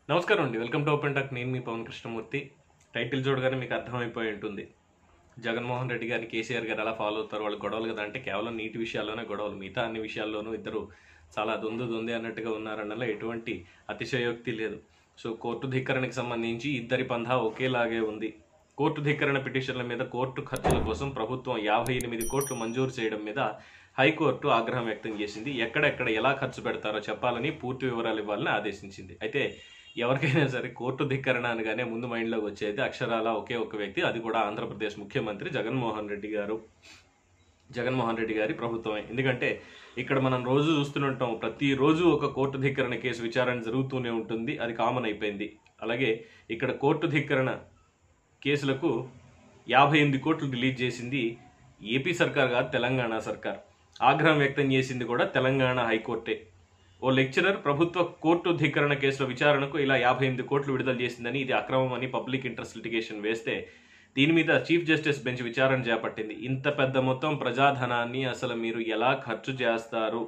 నమస్కారం అండి welcome to open talk నేను మీ పవన్ కృష్ణమూర్తి టైటిల్ చూడగానే మీకు అర్థమైపోయి ఉంటుంది జగన్మోహన్ రెడ్డి గారిని కేసీఆర్ గారు ఎలా ఫాలో అవుతారు వాళ్ళు గొడవలు కదా అంటే కేవలం నీటి విషయాల్లోనే గొడవలు మిగతా అన్ని విషయాల్లోనూ ఇద్దరు చాలా దొందు దొంది అన్నట్టుగా ఉన్నారన్నలో ఎటువంటి అతిశయోక్తి లేదు సో కోర్టు ధిక్కరణకి సంబంధించి ఇద్దరి పంధా ఒకేలాగే ఉంది కోర్టు ధిక్కరణ పిటిషన్ల మీద కోర్టు ఖర్చుల కోసం ప్రభుత్వం యాభై ఎనిమిది కోట్లు మంజూరు చేయడం మీద హైకోర్టు ఆగ్రహం వ్యక్తం చేసింది ఎక్కడెక్కడ ఎలా ఖర్చు పెడతారో చెప్పాలని పూర్తి వివరాలు ఇవ్వాలని ఆదేశించింది అయితే ఎవరికైనా సరే కోర్టు ధిక్కరణ అనగానే ముందు మైండ్లోకి వచ్చేది అక్షరాల ఒకే ఒక వ్యక్తి అది కూడా ఆంధ్రప్రదేశ్ ముఖ్యమంత్రి జగన్మోహన్ రెడ్డి గారు జగన్మోహన్ రెడ్డి గారి ప్రభుత్వమే ఎందుకంటే ఇక్కడ మనం రోజు చూస్తుంటాం ప్రతిరోజు ఒక కోర్టు ధిక్కరణ కేసు విచారణ జరుగుతూనే ఉంటుంది అది కామన్ అయిపోయింది అలాగే ఇక్కడ కోర్టు ధిక్కరణ కేసులకు యాభై ఎనిమిది కోట్లు రిలీజ్ చేసింది ఏపీ సర్కార్ కాదు తెలంగాణ సర్కార్ ఆగ్రహం వ్యక్తం చేసింది కూడా తెలంగాణ హైకోర్టే ఓ లెక్చరర్ ప్రభుత్వ కోర్టు ధిక్కరణ కేసుల విచారణకు ఇలా యాభై ఎనిమిది కోట్లు విడుదల చేసిందని ఇది అక్రమం అని పబ్లిక్ ఇంట్రెస్ట్ లిటిగేషన్ వేస్తే దీని మీద చీఫ్ జస్టిస్ బెంచ్ విచారణ చేపట్టింది ఇంత పెద్ద మొత్తం ప్రజాధనాన్ని అసలు మీరు ఎలా ఖర్చు చేస్తారు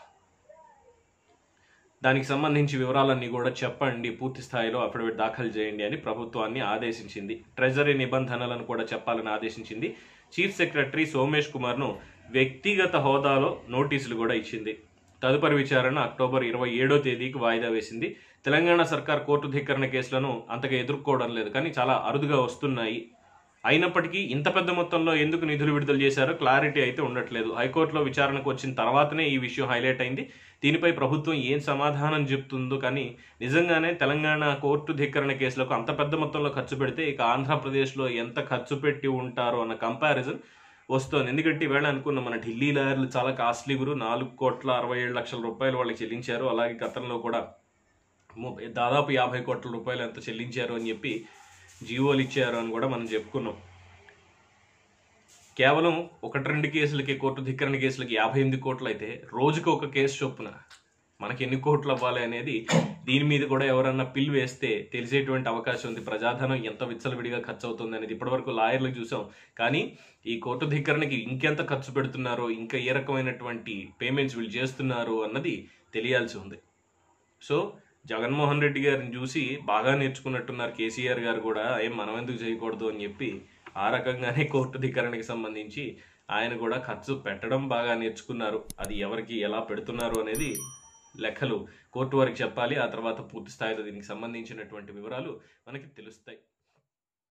దానికి సంబంధించి వివరాలన్నీ కూడా చెప్పండి పూర్తి స్థాయిలో అఫిడవిట్ దాఖలు చేయండి అని ప్రభుత్వాన్ని ఆదేశించింది ట్రెజరీ నిబంధనలను కూడా చెప్పాలని ఆదేశించింది చీఫ్ సెక్రటరీ సోమేష్ కుమార్ను వ్యక్తిగత హోదాలో నోటీసులు కూడా ఇచ్చింది తదుపరి విచారణ అక్టోబర్ ఇరవై ఏడో తేదీకి వాయిదా వేసింది తెలంగాణ సర్కార్ కోర్టు ధిక్కరణ కేసులను అంతగా ఎదుర్కోవడం లేదు కానీ చాలా అరుదుగా వస్తున్నాయి అయినప్పటికీ ఇంత పెద్ద మొత్తంలో ఎందుకు నిధులు విడుదల చేశారో క్లారిటీ అయితే ఉండట్లేదు హైకోర్టులో విచారణకు వచ్చిన తర్వాతనే ఈ విషయం హైలైట్ అయింది దీనిపై ప్రభుత్వం ఏం సమాధానం చెప్తుందో కానీ నిజంగానే తెలంగాణ కోర్టు ధిక్కరణ కేసులకు అంత పెద్ద మొత్తంలో ఖర్చు పెడితే ఇక ఆంధ్రప్రదేశ్లో ఎంత ఖర్చు పెట్టి ఉంటారో అన్న కంపారిజన్ వస్తుంది ఎందుకంటే ఈవేళ అనుకున్న మన ఢిల్లీ లాయర్లు చాలా కాస్ట్లీ గురు నాలుగు కోట్ల అరవై ఏడు లక్షల రూపాయలు వాళ్ళకి చెల్లించారు అలాగే గతంలో కూడా ము- దాదాపు యాభై కోట్ల రూపాయలు ఎంత చెల్లించారు అని చెప్పి జీవోలు ఇచ్చారు అని కూడా మనం చెప్పుకున్నాం కేవలం ఒకటి రెండు కేసులకి కోర్టు ధిక్కరణ కేసులకి యాభై ఎనిమిది కోట్లు అయితే రోజుకి ఒక కేసు చొప్పున మనకి ఎన్ని కోట్లు అవ్వాలి అనేది దీని మీద కూడా ఎవరన్నా పిల్ వేస్తే తెలిసేటువంటి అవకాశం ఉంది ప్రజాధనం ఎంత విచ్చలవిడిగా ఖర్చు అవుతుంది అనేది ఇప్పటివరకు లాయర్లకు చూసాం కానీ ఈ కోర్టు ధిక్కరణకి ఇంకెంత ఖర్చు పెడుతున్నారో ఇంకా ఏ రకమైనటువంటి పేమెంట్స్ వీళ్ళు చేస్తున్నారు అన్నది తెలియాల్సి ఉంది సో జగన్మోహన్ రెడ్డి గారిని చూసి బాగా నేర్చుకున్నట్టున్నారు కేసీఆర్ గారు కూడా ఏం మనం ఎందుకు చేయకూడదు అని చెప్పి ఆ రకంగానే కోర్టు ధిక్కరణకి సంబంధించి ఆయన కూడా ఖర్చు పెట్టడం బాగా నేర్చుకున్నారు అది ఎవరికి ఎలా పెడుతున్నారు అనేది లెక్కలు కోర్టు వారికి చెప్పాలి ఆ తర్వాత పూర్తి స్థాయిలో దీనికి సంబంధించినటువంటి వివరాలు మనకి తెలుస్తాయి